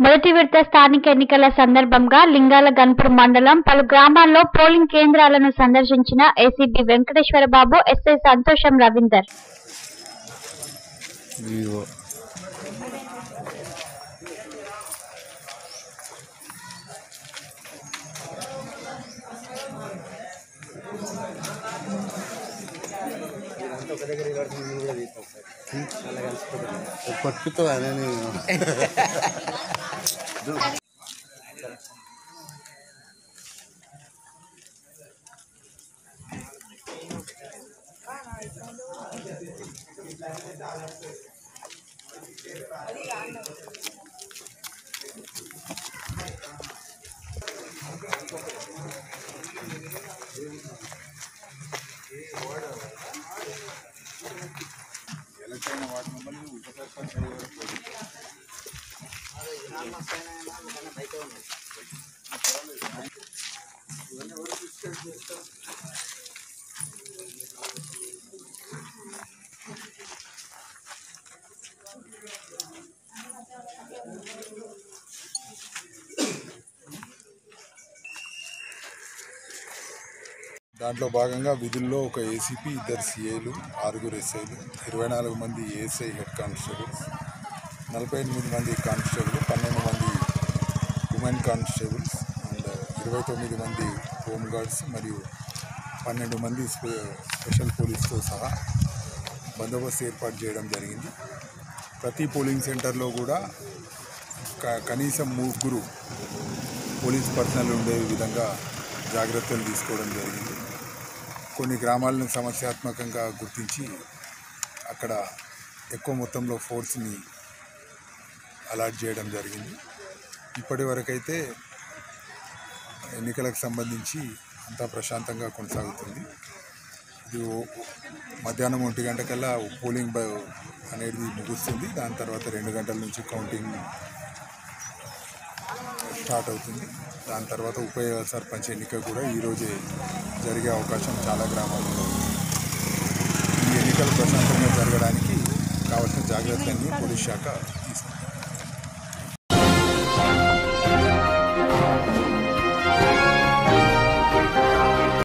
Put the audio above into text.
మొదటి విడత స్థానిక ఎన్నికల సందర్భంగా లింగాల గన్పూర్ మండలం పలు గ్రామాల్లో పోలింగ్ కేంద్రాలను సందర్శించిన ఏసీబీ వెంకటేశ్వర బాబు ఎస్ఐ సంతోషం రవీందర్ వివో పట్టుతో అనే దాంట్లో భాగంగా విధుల్లో ఒక ఏసీపీ ఇద్దరు సిఐలు ఆరుగురు ఎస్ఐలు ఇరవై నాలుగు మంది ఏఎస్ఐ హెడ్ కానిస్టేబుల్స్ నలభై ఎనిమిది మంది కానిస్టేబుల్ పన్నెండు మంది ఉమెన్ కానిస్టేబుల్స్ అండ్ ఇరవై తొమ్మిది మంది హోమ్ గార్డ్స్ మరియు పన్నెండు మంది స్పె- స్పెషల్ పోలీస్తో సహా బందోబస్తు ఏర్పాటు చేయడం జరిగింది ప్రతి పోలింగ్ సెంటర్లో కూడా క- కనీసం ముగ్గురు పోలీస్ పర్సనల్ ఉండే విధంగా జాగ్రత్తలు తీసుకోవడం జరిగింది కొన్ని గ్రామాలను సమస్యాత్మకంగా గుర్తించి అక్కడ ఎక్కువ మొత్తంలో ఫోర్స్ని అలాట్ చేయడం జరిగింది ఇప్పటి వరకైతే ఎన్నికలకు సంబంధించి అంతా ప్రశాంతంగా కొనసాగుతుంది ఇది ఓ- మధ్యాహ్నం ఒంటి గంటకల్లా పోలింగ్ బ- అనేది ముగుస్తుంది దాని తర్వాత రెండు గంటల నుంచి కౌంటింగ్ స్టార్ట్ అవుతుంది దాని తర్వాత ఉప సర్పంచ్ ఎన్నిక కూడా ఈరోజే జరిగే అవకాశం చాలా గ్రామాల్లో ఉంది ఈ ఎన్నికలు ప్రశాంతంగా జరగడానికి కావాల్సిన జాగ్రత్తలన్నీ పోలీస్ శాఖ తీసుకుంది